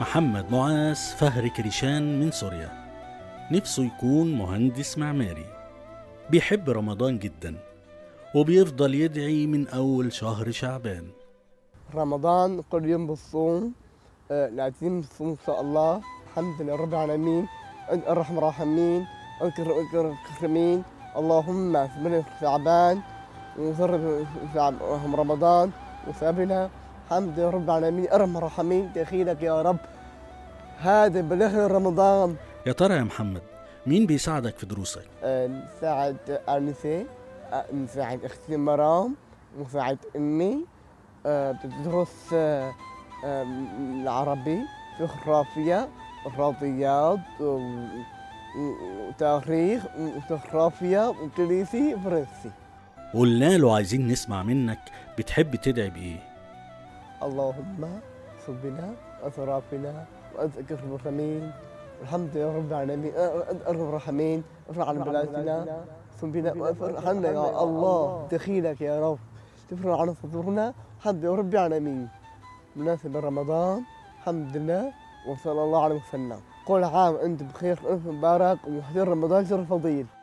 محمد معاذ فهر كريشان من سوريا نفسه يكون مهندس معماري بيحب رمضان جدا وبيفضل يدعي من أول شهر شعبان رمضان كل يوم بالصوم آه، لازم بالصوم ان شاء الله الحمد لله رب العالمين انت الرحمن الراحمين انت الكريم الكريمين اللهم اثمر شعبان وفر شعب رمضان وسابنا الحمد لله رب العالمين ارحم الراحمين دخيلك يا رب هذا بلغ رمضان يا ترى يا محمد مين بيساعدك في دروسك؟ آه، نساعد أنسة آه، نساعد أختي مرام نساعد أمي آه، بتدرس آه، آه، العربي جغرافيا الرياضيات و- و- وتاريخ وجغرافيا وانجليزي وفرنسي قلنا له عايزين نسمع منك بتحب تدعي بإيه؟ اللهم صبنا أطرافنا وأنت أكرم الرحمين الحمد لله رب العالمين أنت أرحم الراحمين ارفع عن بلادنا صبنا وارحمنا يا الله دخيلك يا رب تفرج عن صدورنا الحمد لله رب العالمين مناسبة رمضان الحمد لله وصلى الله عليه وسلم كل عام أنت بخير أنت مبارك ومحضر رمضان شهر فضيل